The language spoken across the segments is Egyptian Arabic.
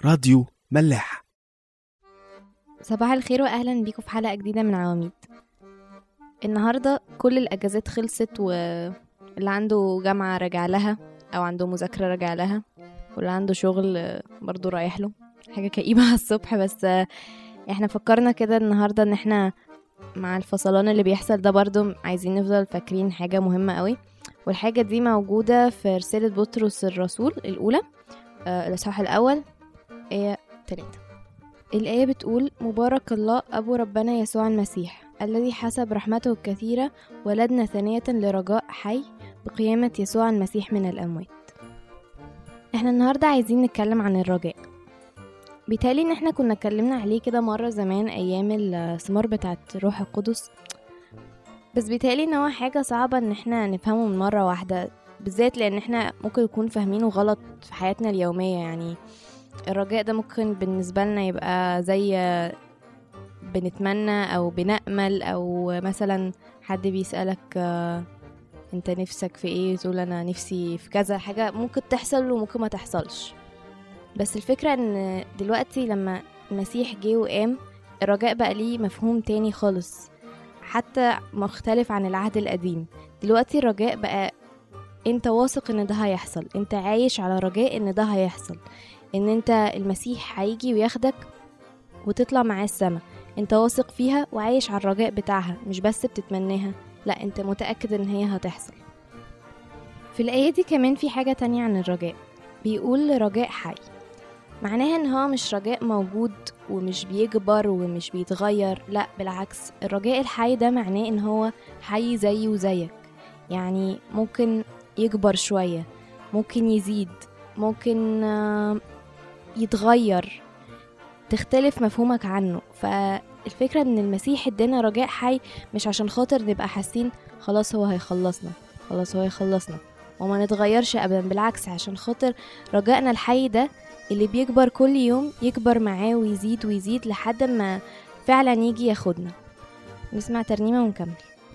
راديو ملاح صباح الخير واهلا بيكم في حلقه جديده من عواميد النهارده كل الاجازات خلصت واللي عنده جامعه راجع لها او عنده مذاكره راجع لها واللي عنده شغل برضو رايح له حاجه كئيبه على الصبح بس احنا فكرنا كده النهارده ان احنا مع الفصلان اللي بيحصل ده برضو عايزين نفضل فاكرين حاجه مهمه قوي والحاجه دي موجوده في رساله بطرس الرسول الاولى آه، الاصحاح الاول ايه تلاتة الآية بتقول مبارك الله أبو ربنا يسوع المسيح الذي حسب رحمته الكثيرة ولدنا ثانية لرجاء حي بقيامة يسوع المسيح من الأموات احنا النهاردة عايزين نتكلم عن الرجاء بيتهيألي ان احنا كنا اتكلمنا عليه كده مرة زمان أيام الثمار بتاعت روح القدس بس بيتهيألي ان هو حاجة صعبة ان احنا نفهمه من مرة واحدة بالذات لان احنا ممكن نكون فاهمينه غلط في حياتنا اليومية يعني الرجاء ده ممكن بالنسبة لنا يبقى زي بنتمنى أو بنأمل أو مثلا حد بيسألك آه، انت نفسك في ايه تقول انا نفسي في كذا حاجة ممكن تحصل وممكن ما تحصلش بس الفكرة ان دلوقتي لما المسيح جه وقام الرجاء بقى ليه مفهوم تاني خالص حتى مختلف عن العهد القديم دلوقتي الرجاء بقى انت واثق ان ده هيحصل انت عايش على رجاء ان ده هيحصل ان انت المسيح هيجي وياخدك وتطلع معاه السما انت واثق فيها وعايش على الرجاء بتاعها مش بس بتتمناها لا انت متأكد ان هي هتحصل في الآية دي كمان في حاجة تانية عن الرجاء بيقول رجاء حي معناها ان هو مش رجاء موجود ومش بيكبر ومش بيتغير لا بالعكس الرجاء الحي ده معناه ان هو حي زي وزيك يعني ممكن يكبر شوية ممكن يزيد ممكن آه، يتغير تختلف مفهومك عنه فالفكرة ان المسيح ادانا رجاء حي مش عشان خاطر نبقى حاسين خلاص هو هيخلصنا خلاص هو هيخلصنا وما نتغيرش ابدا بالعكس عشان خاطر رجائنا الحي ده اللي بيكبر كل يوم يكبر معاه ويزيد ويزيد لحد ما فعلا يجي ياخدنا نسمع ترنيمة ونكمل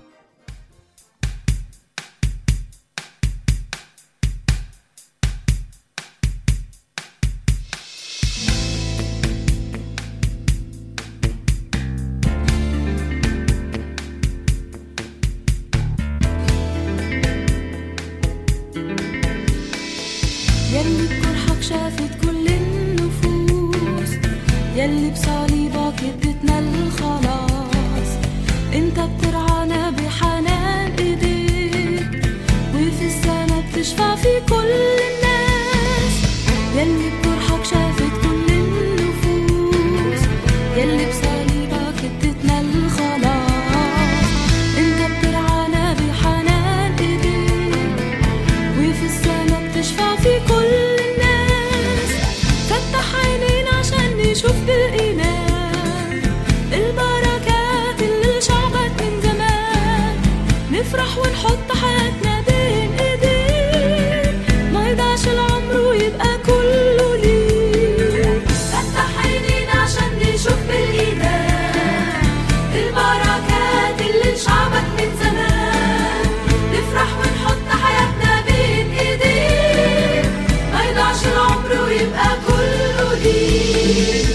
يلي بجرحك شافت كل النفوس يلي بصليبك ادتنا الخلاص انت بترعانا بحنان ايديك وفي السما بتشفع في كل الناس يلي بجرحك شافت كل النفوس يلي بصليبك ادتنا الخلاص انت بترعانا بحنان ايديك وفي السما بتشفع في كل الناس فتح عينينا عشان نشوف بالإيمان البركات اللي لشعبك من زمان نفرح ونحط حياتنا بين ايديك ما يضيعش العمر ويبقى كله ليك فتح عينينا عشان نشوف بالإيمان البركات اللي لشعبك من زمان نفرح ونحط حياتنا بين ايديك ما يضيعش العمر ويبقى كله ليك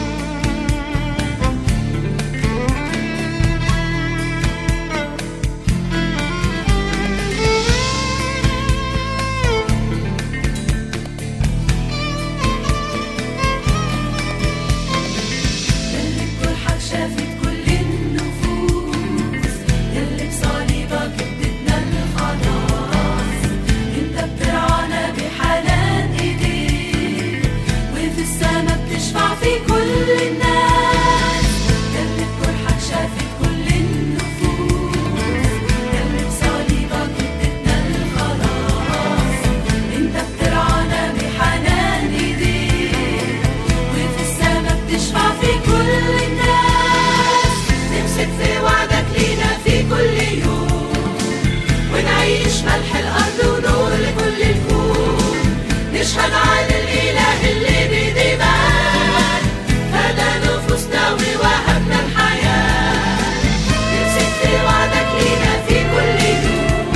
يلي بجرحك شافت كل النفوس يلي بصليبك ادتنا الخلاص انت بترعانا بحنان ايديك وفي السما بتشفع في كل الناس يلي بجرحك شافت كل النفوس يلي بصليبك ادتنا الخلاص انت بترعانا بحنان ايديك وفي السما بتشفع في كل الناس نمسك في وعدك لينا في كل يوم ونعيش ملح الأرض ونور لكل الكون نشهد على الإله اللي بدماء فدى نفوسنا ووهبنا الحياة نمسك في وعدك لينا في كل يوم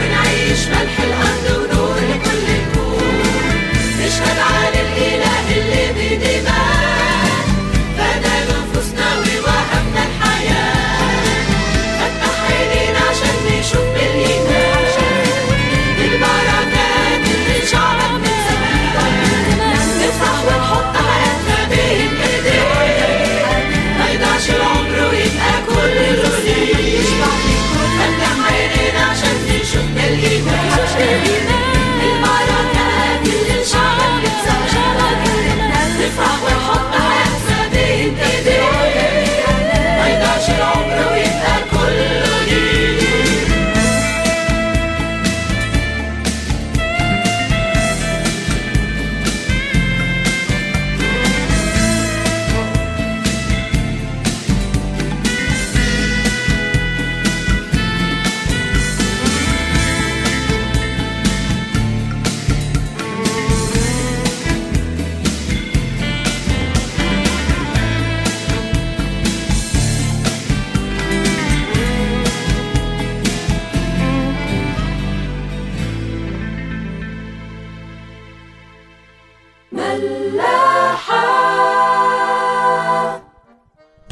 ونعيش ملح الأرض ونور لكل الكون نشهد على الإله اللي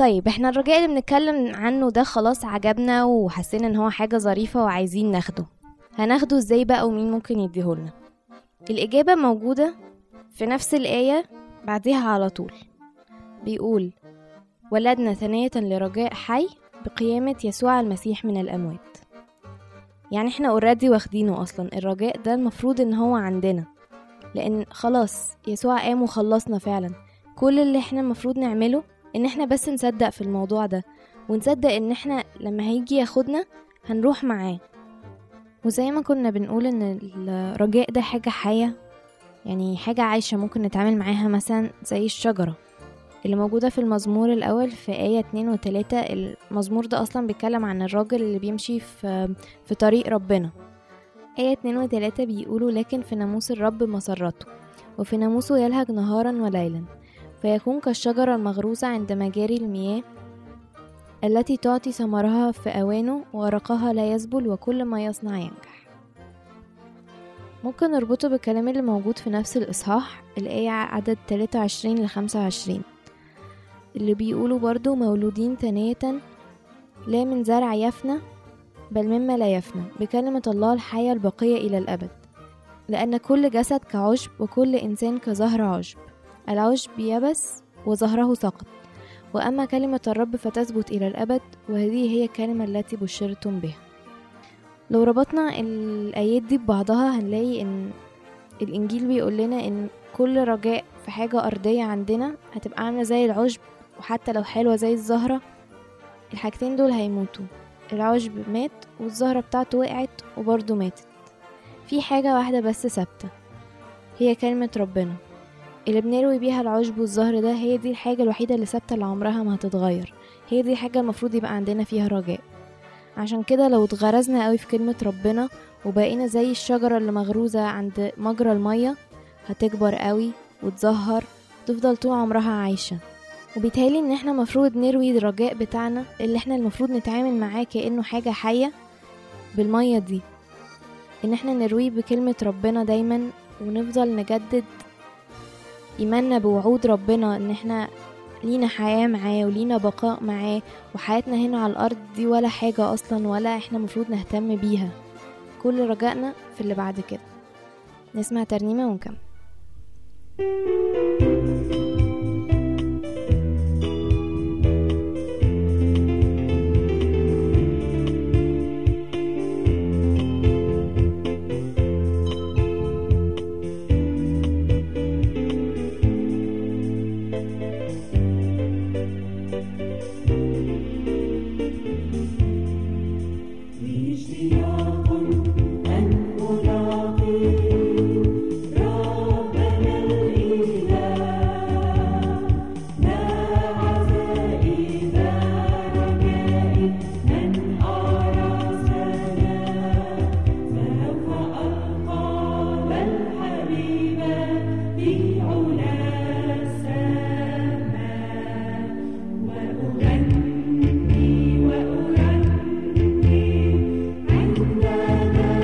طيب احنا الرجاء اللي بنتكلم عنه ده خلاص عجبنا وحسينا ان هو حاجة ظريفة وعايزين ناخده هناخده ازاي بقى ومين ممكن يديهولنا الإجابة موجودة في نفس الآية بعدها على طول بيقول ولدنا ثانية لرجاء حي بقيامة يسوع المسيح من الأموات يعني احنا اوريدي واخدينه أصلا الرجاء ده المفروض ان هو عندنا لأن خلاص يسوع قام وخلصنا فعلا كل اللي احنا المفروض نعمله ان احنا بس نصدق في الموضوع ده ونصدق ان احنا لما هيجي ياخدنا هنروح معاه وزي ما كنا بنقول ان الرجاء ده حاجة حية يعني حاجة عايشة ممكن نتعامل معاها مثلا زي الشجرة اللي موجودة في المزمور الأول في آية اتنين وتلاتة المزمور ده أصلا بيتكلم عن الراجل اللي بيمشي في, في طريق ربنا آية اتنين وتلاتة بيقولوا لكن في ناموس الرب مسرته وفي ناموسه يلهج نهارا وليلا فيكون كالشجرة المغروسة عند مجاري المياه التي تعطي ثمرها في أوانه ورقها لا يذبل وكل ما يصنع ينجح ممكن نربطه بالكلام اللي موجود في نفس الإصحاح الآية عدد 23 ل 25 اللي بيقولوا برضو مولودين ثانية لا من زرع يفنى بل مما لا يفنى بكلمة الله الحية البقية إلى الأبد لأن كل جسد كعشب وكل إنسان كزهر عشب العشب يبس وزهره سقط وأما كلمة الرب فتثبت إلى الأبد وهذه هي الكلمة التي بشرتم بها لو ربطنا الآيات دي ببعضها هنلاقي إن الإنجيل بيقول لنا إن كل رجاء في حاجة أرضية عندنا هتبقى عاملة زي العشب وحتى لو حلوة زي الزهرة الحاجتين دول هيموتوا العشب مات والزهرة بتاعته وقعت وبرضه ماتت في حاجة واحدة بس ثابتة هي كلمة ربنا اللي بنروي بيها العشب والزهر ده هي دي الحاجة الوحيدة اللي ثابتة اللي عمرها ما هتتغير هي دي الحاجة المفروض يبقى عندنا فيها رجاء عشان كده لو اتغرزنا قوي في كلمة ربنا وبقينا زي الشجرة اللي مغروزة عند مجرى المية هتكبر قوي وتزهر وتفضل طول عمرها عايشة وبيتهيألي ان احنا المفروض نروي الرجاء بتاعنا اللي احنا المفروض نتعامل معاه كأنه حاجة حية بالمية دي ان احنا نرويه بكلمة ربنا دايما ونفضل نجدد إيماننا بوعود ربنا إن إحنا لينا حياة معاه ولينا بقاء معاه وحياتنا هنا على الأرض دي ولا حاجة أصلا ولا إحنا مفروض نهتم بيها كل رجائنا في اللي بعد كده نسمع ترنيمة ونكمل وأغني وأغني عندما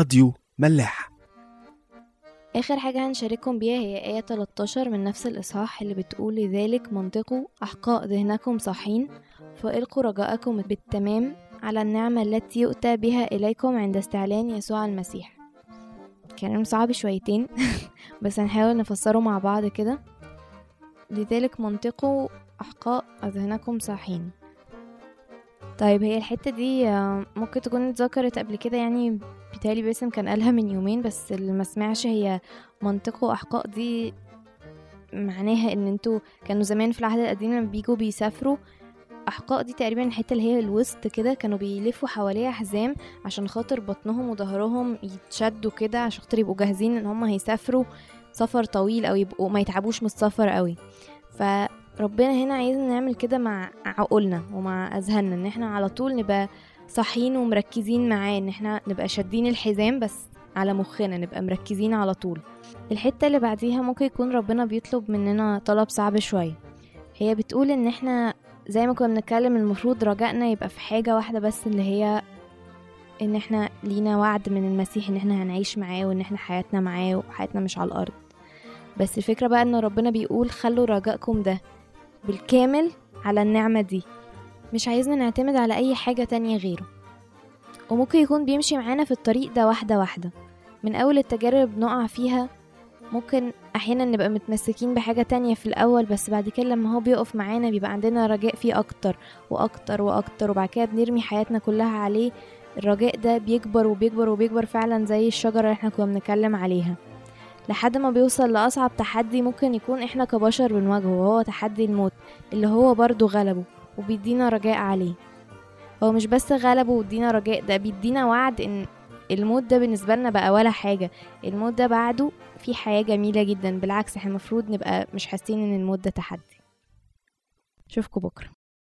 راديو ملاح آخر حاجة هنشارككم بيها هي آية 13 من نفس الإصحاح اللي بتقول لذلك منطقوا أحقاء ذهنكم صحين فإلقوا رجاءكم بالتمام على النعمة التي يؤتى بها إليكم عند استعلان يسوع المسيح كلام صعب شويتين بس هنحاول نفسره مع بعض كده لذلك منطقوا أحقاء أذهانكم صاحين طيب هي الحتة دي آه، ممكن تكون اتذكرت قبل كده يعني بيتهيألي باسم كان قالها من يومين بس اللي ما سمعش هي منطقوا أحقاء دي معناها ان انتوا كانوا زمان في العهد القديم لما بيجوا بيسافروا أحقاء دي تقريبا الحتة اللي هي الوسط كده كانوا بيلفوا حواليها حزام عشان خاطر بطنهم وظهرهم يتشدوا كده عشان خاطر يبقوا جاهزين ان هم هيسافروا سفر طويل او يبقوا ما يتعبوش من السفر قوي فربنا هنا عايزنا نعمل كده مع عقولنا ومع اذهاننا ان احنا على طول نبقى صاحيين ومركزين معاه ان احنا نبقى شادين الحزام بس على مخنا نبقى مركزين على طول الحتة اللي بعديها ممكن يكون ربنا بيطلب مننا طلب صعب شوية هي بتقول ان احنا زي ما كنا بنتكلم المفروض رجائنا يبقى في حاجة واحدة بس اللي هي ان احنا لينا وعد من المسيح ان احنا هنعيش معاه وان احنا حياتنا معاه وحياتنا مش على الارض بس الفكرة بقى ان ربنا بيقول خلوا رجائكم ده بالكامل على النعمة دي مش عايزنا نعتمد على اي حاجة تانية غيره وممكن يكون بيمشي معانا في الطريق ده واحدة واحدة من اول التجارب نقع فيها ممكن احيانا نبقى متمسكين بحاجة تانية في الاول بس بعد كده لما هو بيقف معانا بيبقى عندنا رجاء فيه اكتر واكتر واكتر وبعد كده بنرمي حياتنا كلها عليه الرجاء ده بيكبر وبيكبر وبيكبر فعلا زي الشجرة اللي احنا كنا بنتكلم عليها لحد ما بيوصل لأصعب تحدي ممكن يكون احنا كبشر بنواجهه وهو تحدي الموت اللي هو برضو غلبه وبيدينا رجاء عليه هو مش بس غلبه وادينا رجاء ده بيدينا وعد ان الموت ده بالنسبة لنا بقى ولا حاجة الموت ده بعده في حياة جميلة جدا بالعكس احنا المفروض نبقى مش حاسين ان الموت ده تحدي اشوفكم بكرة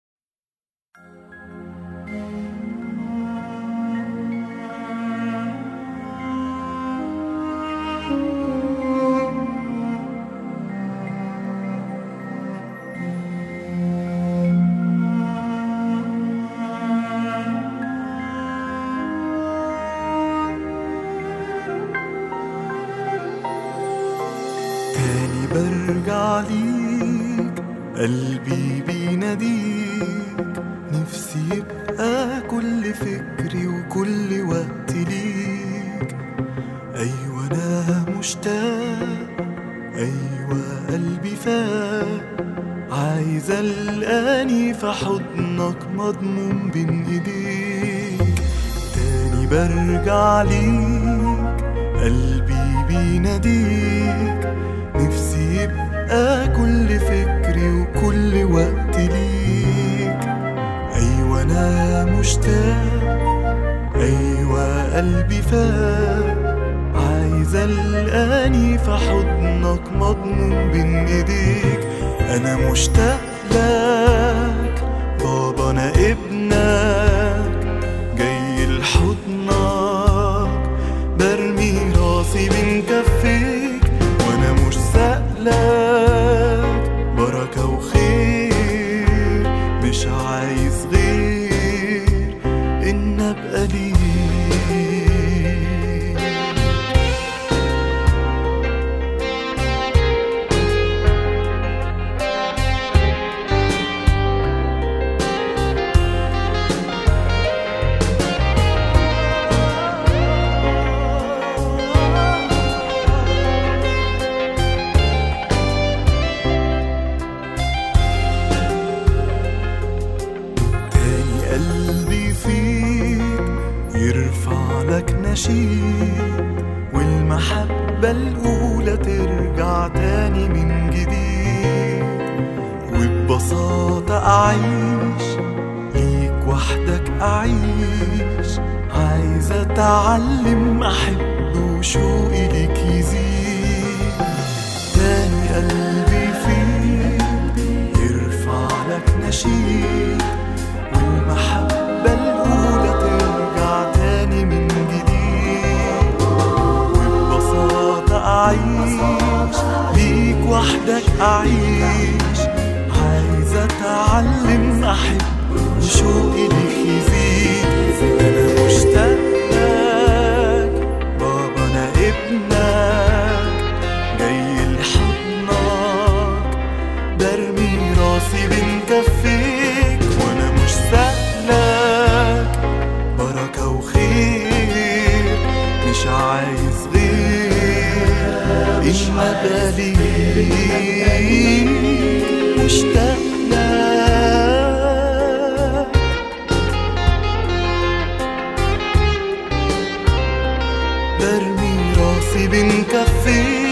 تاني برجع ليك قلبي بيناديك نفسي يبقى كل فكري وكل وقت ليك أيوة أنا مشتاق أيوة قلبي فاق عايز ألقاني في حضنك مضمون بين إيديك تاني برجع ليك قلبي بيناديك نفسي يبقى كل فكري وكل وقت ليك أيوة أنا مشتاق أيوة قلبي فاق عايز ألقاني في حضنك مضمون بين إيديك أنا مشتاق لك بابا أنا ابنك جاي لحضنك برمي راسي بين كفيك وانا مش سألك بركة وخير مش عايز غير ان ابقى ليك تاني قلبي فيك يرفع لك نشيد والمحبة الأولى ترجع تاني من جديد وببساطة أعيش ليك وحدك أعيش عايز أتعلم أحب وشوقي ليك يزيد تاني قلبي فيك يرفع لك نشيد والمحبة الأولى ترجع تاني من جديد وببساطة أعيش ليك وحدك أعيش عايز أتعلم أحب وشوقي ليك يزيد أنا مشتاق لك صغير إما بالي مشتاق لك برمي راسي بين كفيك